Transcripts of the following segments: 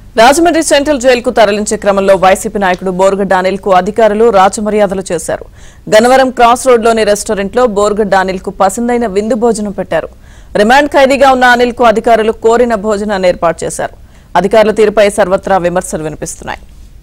Rajahmundry central జైలుకు తరలించే క్రమంలో వైసీపీ నాయకుడు బోర్గడ్డ అనిల్ కు అధికారులు రాజమర్యాదలు చేశారు గన్నవరం క్రాస్ రోడ్లోని రెస్టారెంట్లో బోర్గడ్డ అనిల్ కు పసందైన విందు భోజనం పెట్టారు రిమాండ్ ఖైదీగా ఉన్న అనిల్ కు అధికారులు కోరిన భోజనాన్ని ఏర్పాటు చేశారు అధికారుల తీరుపై సర్వత్రా విమర్శలు వినిపిస్తున్నాయి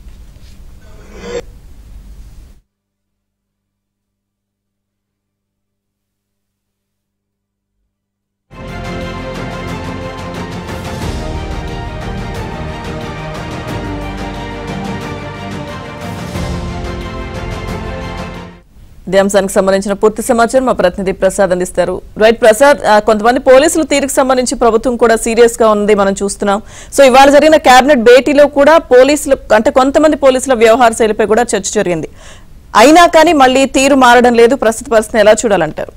ఇదే అంశానికి సంబంధించిన పూర్తి సమాచారం మా ప్రతినిధి ప్రసాద్ అందిస్తారు రైట్ ప్రసాద్ ఆ, కొంతమంది పోలీసుల తీరుకు సంబంధించి ప్రభుత్వం కూడా సీరియస్ గా ఉంది మనం చూస్తున్నాం సో ఇవాళ జరిగిన కేబినెట్ భేటీలో కూడా పోలీసులు అంటే కొంతమంది పోలీసుల వ్యవహార శైలిపై కూడా చర్చ జరిగింది అయినా కానీ మళ్ళీ తీరు మారడం లేదు ప్రస్తుత పరిస్థితిని ఎలా చూడాలంటారు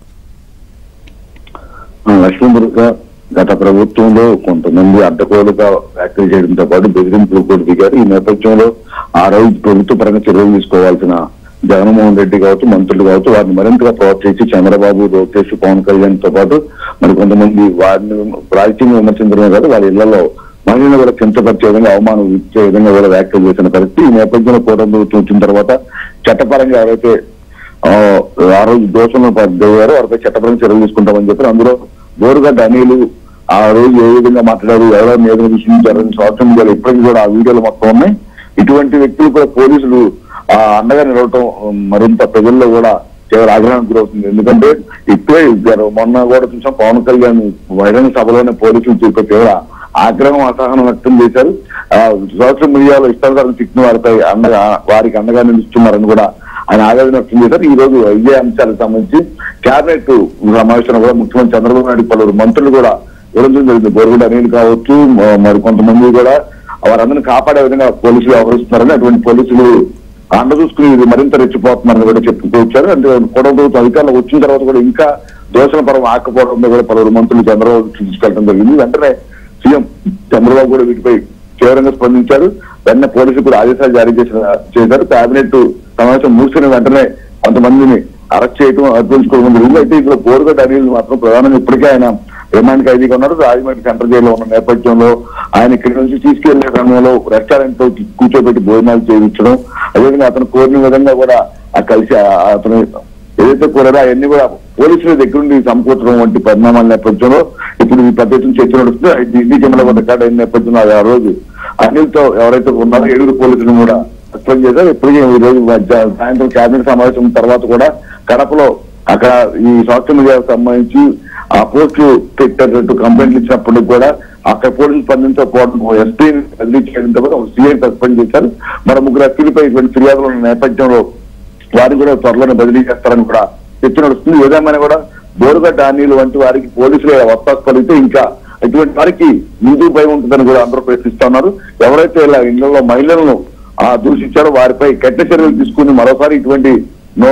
లక్ష్మీదుర్గ గత ప్రభుత్వంలో కొంతమంది అడ్డగోలుగా వ్యాఖ్యలు చేయడంతో పాటు బెదిరింపులు కూడా దిగారు ఈ నేపథ్యంలో ఆ రోజు ప్రభుత్వ పరంగా చర్యలు తీసుకోవాల్సిన జగన్మోహన్ రెడ్డి కావచ్చు మంత్రులు కావచ్చు వారిని మరింతగా ప్రోత్సహించి చంద్రబాబు లోకేష్ పవన్ కళ్యాణ్ తో పాటు మరి కొంతమంది వారిని రాజకీయంగా విమర్శించడమే కాదు వారి ఇళ్లలో మహిళలు కూడా కించపరిచే విధంగా అవమానం ఇచ్చే విధంగా కూడా వ్యాఖ్యలు చేసిన పరిస్థితి ఈ నేపథ్యంలో కూటమి ప్రభుత్వం వచ్చిన తర్వాత చట్టపరంగా ఎవరైతే ఆ ఆ రోజు దోషంలో పడ్డారు వారిపై చట్టపరంగా చర్యలు తీసుకుంటామని చెప్పి అందులో బోరుగడ్డ అనిలు ఆ రోజు ఏ విధంగా మాట్లాడారు ఎవరో మీద విషయించారని సోషల్ మీడియాలో ఇప్పటికీ కూడా ఆ వీడియోలు మొత్తం ఉన్నాయి ఇటువంటి వ్యక్తులు కూడా పోలీసులు ఆ అండగా నిలవటం మరింత ప్రజల్లో కూడా తీవ్ర ఆగ్రహానికి గురవుతుంది ఎందుకంటే ఇప్పుడే ఇద్దరు మొన్న కూడా చూసాం పవన్ కళ్యాణ్ బహిరంగ సభలోనే పోలీసులు చూపే తీవ్ర ఆగ్రహం అసహనం వ్యక్తం చేశారు ఆ సోషల్ మీడియాలో ఇష్టానుసారం తిట్టిన వారిపై అండగా వారికి అండగా నిలుస్తున్నారని కూడా ఆయన ఆవేదన వ్యక్తం చేశారు ఈ రోజు ఇదే అంశాలకు సంబంధించి కేబినెట్ సమావేశంలో కూడా ముఖ్యమంత్రి చంద్రబాబు నాయుడు పలువురు మంత్రులు కూడా వివరించడం జరిగింది బోరుగుడు అనిల్ కావచ్చు మ- మరి కొంతమంది కూడా వారందరినీ కాపాడే విధంగా పోలీసులు వ్యవహరిస్తున్నారని అటువంటి పోలీసులు అండ చూసుకుని ఇది మరింత రెచ్చిపోతున్నారని కూడా చెప్పుకోవచ్చారు అంటే కూడా ప్రభుత్వం అధికారులు వచ్చిన తర్వాత కూడా ఇంకా దోషణ పరం ఆకపోవడంలో కూడా పలువురు మంత్రులు చంద్రబాబు తీసుకెళ్ళడం జరిగింది వెంటనే సీఎం చంద్రబాబు కూడా వీటిపై తీవ్రంగా స్పందించారు వెంటనే పోలీసులు కూడా ఆదేశాలు జారీ చేసిన చేశారు కేబినెట్ సమావేశం ముగిసిన వెంటనే కొంతమందిని అరెస్ట్ చేయడం అర్పించుకోవడం జరిగింది అయితే ఇందులో బోరుగడ్డ అనిల్ మాత్రం ప్రధానంగా ఇప్పటికే ఆయన రిమాండ్ ఖైదీగా ఉన్నారు రాజమండ్రి సెంట్రల్ జైల్లో ఉన్న నేపథ్యంలో ఆయన ఇక్కడి నుంచి తీసుకెళ్లే సమయంలో రెస్టారెంట్ లో కూర్చోబెట్టి భోజనాలు చేయించడం అదేవిధంగా అతను కోరిన విధంగా కూడా ఆ కలిసి ఆ- అతను ఏదైతే కోరారో అవన్నీ కూడా పోలీసుల దగ్గర నుండి సమకూర్చడం వంటి పరిణామాల నేపథ్యంలో ఇప్పుడు ఈ పద్ధతిని చర్చ నడుస్తుంది ఢిల్లీ జిల్లా రికార్డ్ అయిన నేపథ్యంలో ఆ రోజు అనిల్ తో ఎవరైతే ఉన్నారో ఏడుగురు పోలీసులు కూడా సస్పెండ్ చేశారు ఇప్పటికే ఈ రోజు మధ్య- సాయంత్రం కేబినెట్ సమావేశం తర్వాత కూడా కడపలో అక్కడ ఈ సోషల్ మీడియాకు సంబంధించి ఆ పోస్టులు పెట్టేటట్టు కంప్లైంట్లు ఇచ్చినప్పటికి కూడా అక్కడ పోలీసులు స్పందించకపోవడం ఎస్పీని బదిలీ చేయడంతో పాటు ఒక సీఐ సస్పెండ్ చేశారు మరి ముగ్గురు ఎస్పీలపై ఇటువంటి ఫిర్యాదులు ఉన్న నేపథ్యంలో వారిని కూడా త్వరలోనే బదిలీ చేస్తారని కూడా చర్చ నడుస్తుంది ఏదేమైనా కూడా బోరుగడ్డ హానీలు వంటి వారికి పోలీసులు వత్తాసు పలిగితే ఇంకా ఇటువంటి వారికి ముందు భయం ఉంటుందని కూడా అందరూ ప్రశ్నిస్తున్నారు ఎవరైతే ఇలా ఇళ్లలో మహిళలను ఆ దూషించారో వారిపై కఠిన చర్యలు తీసుకుని మరోసారి ఇటువంటి నో-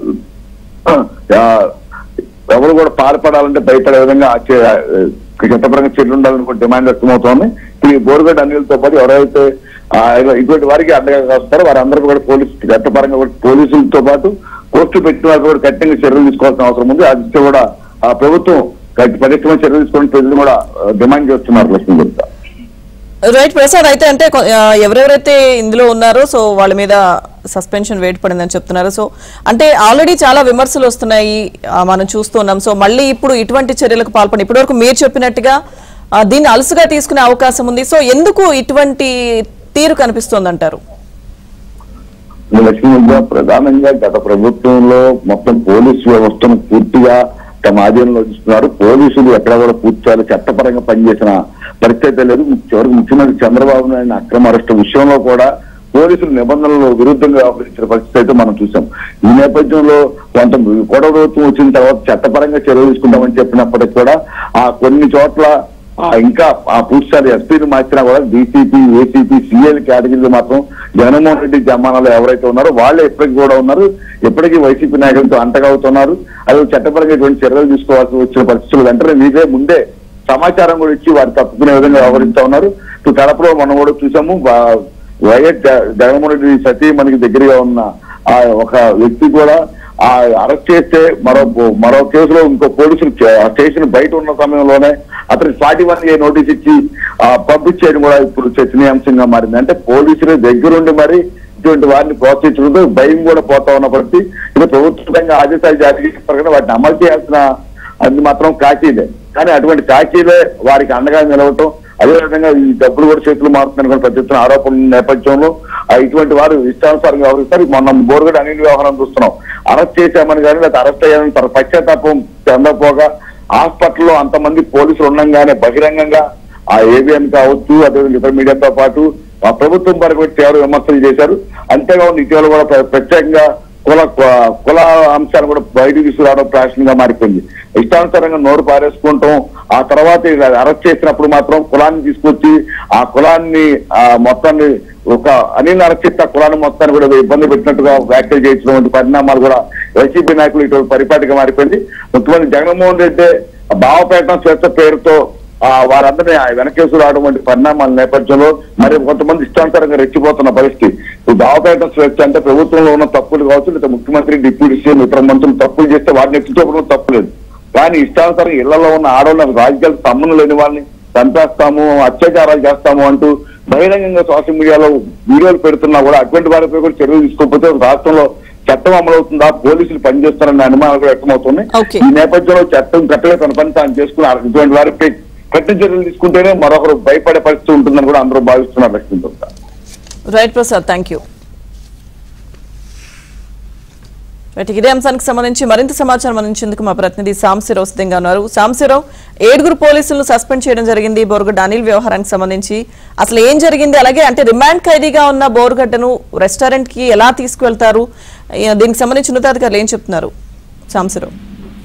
ఆ, ఎవరు కూడా పాల్పడాలంటే భయపడే విధంగా ఆ చే- ఆ, చట్టపరంగా చర్యలు ఉండాలని కూడా డిమాండ్ వ్యక్తమవుతోంది ఇప్పుడు ఈ బోరుగడ్డ అనిలతో పాటు ఎవరైతే ఆ, ఇలా ఇటువంటి వారికి అండగా వస్తారో వారందరూ కూడా పోలీసు చట్టపరంగా కూడా పోలీసులతో పాటు కోర్టు పెట్టిన వారికి కూడా కఠినంగా చర్యలు తీసుకోవాల్సిన అవసరం ఉంది అది కూడా ఆ ప్రభుత్వం గట్టి పటిష్టమైన చర్యలు తీసుకొని ప్రజలు కూడా ఆ, డిమాండ్ చేస్తున్నారు లక్ష్మీ గుప్తా రైట్ ప్రసాద్ అయితే అంటే కొ- ఆ, ఎవరెవరైతే ఇందులో ఉన్నారో సో వాళ్ళ మీద సస్పెన్షన్ వేటు పడిందని చెప్తున్నారు సో అంటే ఆల్రెడీ చాలా విమర్శలు వస్తున్నాయి ఆ, మనం చూస్తున్నాం సో మళ్ళీ ఇప్పుడు ఇటువంటి చర్యలకు పాల్పడి ఇప్పటివరకు మీరు చెప్పినట్టుగా ఆ, దీన్ని అలసుగా తీసుకునే అవకాశం ఉంది సో ఎందుకు ఇటువంటి తీరు కనిపిస్తోందంటారు లక్ష్మీగా ప్రధానంగా గత ప్రభుత్వంలో మొత్తం పోలీసు వ్యవస్థను పూర్తిగా తమ ఆధీనంలో ఇస్తున్నారు పోలీసులు ఎక్కడ కూడా పూర్తి చట్టపరంగా పనిచేసిన పరిస్థితి లేదు చివరికి ముఖ్యమంత్రి చంద్రబాబు నాయుడు అక్రమ అరెస్టు విషయంలో కూడా పోలీసులు నిబంధనలు విరుద్ధంగా వ్యవహరించిన పరిస్థితి అయితే మనం చూసాం ఈ నేపథ్యంలో కొంత కూడా ప్రభుత్వం వచ్చిన తర్వాత చట్టపరంగా చర్యలు తీసుకుంటామని చెప్పినప్పటికీ కూడా ఆ కొన్ని చోట్ల ఆ ఇంకా ఆ పూర్తిసారి ఎస్పీని మార్చినా కూడా డీసీపీ ఏసీపీ సీఎల్ కేటగిరీలో మాత్రం జగన్మోహన్ రెడ్డి జమానాలు ఎవరైతే ఉన్నారో వాళ్ళే ఇప్పటికీ కూడా ఉన్నారు ఇప్పటికీ వైసీపీ నాయకులతో అంటగా అవుతున్నారు అది చట్టపరంగా ఇటువంటి చర్యలు తీసుకోవాల్సి వచ్చిన పరిస్థితులు వెంటనే మీదే ముందే సమాచారం కూడా ఇచ్చి వారు తప్పుకునే విధంగా వ్యవహరిస్తా ఉన్నారు ఇప్పుడు కడపలో మనం కూడా చూసాము వా- వైఎస్ జ- జగన్మోహన్ రెడ్డి సతీ మనకి దగ్గరగా ఉన్న ఆ ఒక వ్యక్తి కూడా ఆ అరెస్ట్ చేస్తే మరో మరో కేసులో ఇంకో పోలీసులు చే- ఆ స్టేషన్ బయట ఉన్న సమయంలోనే అతనికి ఫార్టీ వన్ ఏ నోటీస్ ఇచ్చి ఆ, పంపించేయడం కూడా ఇప్పుడు చర్చనీయాంశంగా మారింది అంటే పోలీసులు దగ్గరుండి మరి ఇటువంటి వారిని ప్రోత్సహించడంతో భయం కూడా పోతా ఉన్నప్పటికీ ఇది ప్రభుత్వంగా ఆదేశాలు జారీ చేస్తారు కదా వాటిని అమలు చేయాల్సిన అది మాత్రం కాకీలే కానీ అటువంటి కాకీలే వారికి అండగా నిలవటం అదేవిధంగా ఈ డబ్బులు కూడా చేతులు మారుతున్నాయని కూడా పెద్ద ఎత్తున ఆరోపణల నేపథ్యంలో ఆ ఇటువంటి వారు ఇష్టానుసారంగా వ్యవహరిస్తారు మొన్న బోర్గడ్ అనిల్ వ్యవహారం చూస్తున్నాం అరెస్ట్ చేశామని కానీ లేదా అరెస్ట్ అయ్యామని తన పశ్చాత్తాపం చెందకపోగా హాస్పిటల్లో అంతమంది పోలీసులు ఉండంగానే బహిరంగంగా ఆ ఏబిఎన్ కావచ్చు అదేవిధంగా ఇతర మీడియాతో పాటు ఆ ప్రభుత్వం వారికి కూడా తీవ్ర విమర్శలు చేశారు అంతేకాకుండా ఇటీవల కూడా ప్ర- ప్రత్యేకంగా కుల కుల అంశాన్ని కూడా బయటకు తీసుకురావడం ఫ్యాషన్ గా మారిపోయింది ఇష్టానుసారంగా నోరు పారేసుకుంటాం ఆ తర్వాత ఇలా అరెస్ట్ చేసినప్పుడు మాత్రం కులాన్ని తీసుకొచ్చి ఆ కులాన్ని ఆ మొత్తాన్ని ఒక అనిల్ అరెస్ట్ చేస్తే ఆ కులాన్ని మొత్తాన్ని కూడా ఇబ్బంది పెట్టినట్టుగా వ్యాఖ్యలు చేయించడం వంటి పరిణామాలు కూడా వైసీపీ నాయకులు ఇటు పరిపాటిగా మారిపోయింది ముఖ్యమంత్రి జగన్మోహన్ రెడ్డి భావపేటం స్వేచ్ఛ పేరుతో ఆ వారందరినీ ఆ వెనకేసు రావడం వంటి పరిణామాల నేపథ్యంలో మరి కొంతమంది ఇష్టానుసారంగా రెచ్చిపోతున్న పరిస్థితి ఇప్పుడు దావపేట స్వేచ్ఛ అంటే ప్రభుత్వంలో ఉన్న తప్పులు కావచ్చు లేదా ముఖ్యమంత్రి డిప్యూటీ సీఎం ఇతర మంత్రులు తప్పులు చేస్తే వాటిని ఎత్తి చూపడం తప్పులేదు కానీ ఇష్టానుసారం ఇళ్లలో ఉన్న ఆడవాళ్ళకి రాజకీయాలకు సంబంధం లేని వాళ్ళని చంపేస్తాము అత్యాచారాలు చేస్తాము అంటూ బహిరంగంగా సోషల్ మీడియాలో వీడియోలు పెడుతున్నా కూడా అటువంటి వారిపై కూడా చర్యలు తీసుకోకపోతే రాష్ట్రంలో చట్టం అమలవుతుందా పోలీసులు పనిచేస్తారనే అనుమానాలు కూడా వ్యక్తమవుతున్నాయి Okay. ఈ నేపథ్యంలో చట్టం కట్టలే తన పని తాను చేసుకుని ఆ- ఇటువంటి వారిపై కఠిన చర్యలు తీసుకుంటేనే మరొకరు భయపడే పరిస్థితి ఉంటుందని కూడా అందరూ భావిస్తున్నారు లక్ష్మీతో right Prasad thank you right ఇదే అంశానికి సంబంధించి మరింత సమాచారం అందించేందుకు మా ప్రతినిధి సాంశీరావు సిద్ధంగా ఉన్నారు సాంశీరావు ఏడుగురు పోలీసులను సస్పెండ్ చేయడం జరిగింది బోర్గడ్డ అనిల్ వ్యవహారానికి సంబంధించి అసలు ఏం జరిగింది అలాగే అంటే రిమాండ్ ఖైదీగా ఉన్న బోర్గడ్డను రెస్టారెంట్ కి ఎలా తీసుకువెళ్తారు ఏ, దీనికి సంబంధించి ఉన్నతాధికారులు ఏం చెప్తున్నారు సాంశీరావు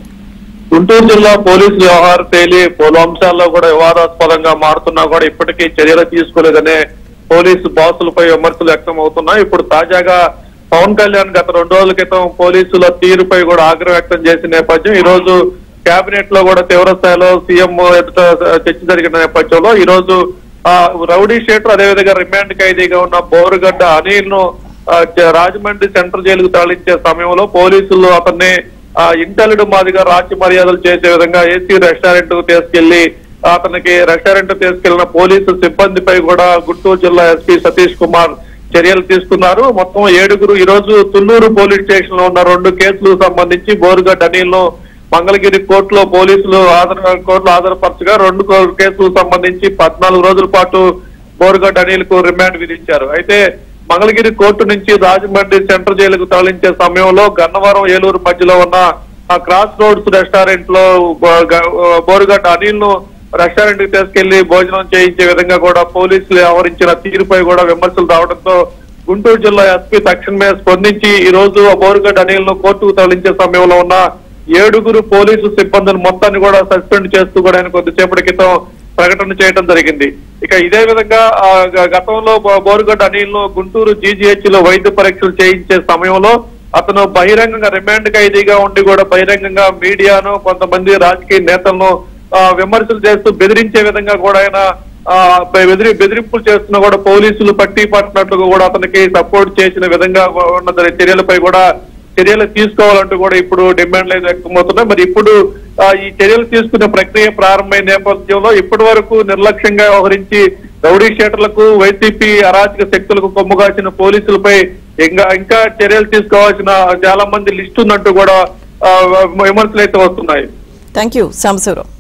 గుంటూరు జిల్లా పోలీసు వ్యవహార శైలి పలు అంశాల్లో కూడా వివాదాస్పదంగా మారుతున్నా కూడా ఇప్పటికీ చర్యలు తీసుకోలేదనే పోలీసు బాసులపై విమర్శలు వ్యక్తం అవుతున్నాయి ఇప్పుడు తాజాగా పవన్ కళ్యాణ్ గత రెండు రోజుల క్రితం పోలీసుల తీరుపై కూడా ఆగ్రహం వ్యక్తం చేసిన నేపథ్యం ఈ రోజు కేబినెట్ లో కూడా తీవ్ర స్థాయిలో సీఎం ఎదుట చర్చ జరిగిన నేపథ్యంలో ఈ రోజు ఆ రౌడీ షీటర్ అదేవిధంగా రిమాండ్ ఖైదీగా ఉన్న బోరుగడ్డ అనిల్ ను ఆ, చ- రాజమండ్రి సెంట్రల్ జైలుకు తరలించే సమయంలో పోలీసులు అతన్ని ఆ ఇంటల్లుడు మాదిగా రాజ్య మర్యాదలు చేసే విధంగా ఏసీ రెస్టారెంట్ కు తీసుకెళ్లి అతనికి రెస్టారెంట్ తీసుకెళ్లిన పోలీసు సిబ్బందిపై కూడా గుంటూరు జిల్లా ఎస్పీ సతీష్ కుమార్ చర్యలు తీసుకున్నారు మొత్తం ఏడుగురు ఈ రోజు తుళ్ళూరు పోలీస్ స్టేషన్ లో ఉన్న రెండు కేసులకు సంబంధించి బోరుగడ్డ అనిల్ ను మంగళగిరి కోర్టులో పోలీసులు హాజరు కోర్టులో హాజరుపరచగా రెండు కో- కేసులకు సంబంధించి పద్నాలుగు రోజుల పాటు బోరుగడ్డ అనిల్ కు రిమాండ్ విధించారు అయితే మంగళగిరి కోర్టు నుంచి రాజమండ్రి సెంట్రల్ జైలుకు తరలించే సమయంలో గన్నవరం ఏలూరు మధ్యలో ఉన్న ఆ క్రాస్ రోడ్స్ రెస్టారెంట్ లో బో- గ- బోరుగడ్డ అనిల్ ను రెస్టారెంట్ కి తీసుకెళ్లి భోజనం చేయించే విధంగా కూడా పోలీసులు వ్యవహరించిన తీరుపై కూడా విమర్శలు రావడంతో గుంటూరు జిల్లా ఎస్పీ తక్షణమే స్పందించి ఈ రోజు ఆ బోరుగడ్డ అనిల్ ను కోర్టుకు తరలించే సమయంలో ఉన్న ఏడుగురు పోలీసు సిబ్బందులు మొత్తాన్ని కూడా సస్పెండ్ చేస్తూ కూడా ఆయన కొద్దిసేపటి క్రితం ప్రకటన చేయడం జరిగింది ఇక ఇదే విధంగా ఆ, గ- గతంలో బో- బోరుగడ్డ అనిల్ ను గుంటూరు జీజీహెచ్ లో వైద్య పరీక్షలు చేయించే సమయంలో అతను బహిరంగంగా రిమాండ్ ఖైదీగా ఉండి కూడా బహిరంగంగా మీడియాను కొంతమంది రాజకీయ నేతలను ఆ, విమర్శలు చేస్తూ బెదిరించే విధంగా కూడా ఆయన ఆ, బెదిరి బెదిరింపులు చేస్తున్నా కూడా పోలీసులు పట్టి పట్టినట్లుగా కూడా అతనికి సపోర్ట్ చేసిన విధంగా ఉన్న చర్యలపై కూడా చర్యలు తీసుకోవాలంటూ కూడా ఇప్పుడు డిమాండ్లు అయితే వ్యక్తమవుతున్నాయి మరి ఇప్పుడు ఆ, ఈ చర్యలు తీసుకునే ప్రక్రియ ప్రారంభమైన నేపథ్యంలో ఇప్పటి వరకు నిర్లక్ష్యంగా వ్యవహరించి రౌడీ షీటర్లకు వైసీపీ అరాచక శక్తులకు కొమ్ముగాచిన పోలీసులపై ఇంకా ఇంకా చర్యలు తీసుకోవాల్సిన చాలా మంది లిస్ట్ ఉందంటూ కూడా ఆ, విమర్శలు అయితే వస్తున్నాయి థ్యాంక్ యూ సాంబశివరావు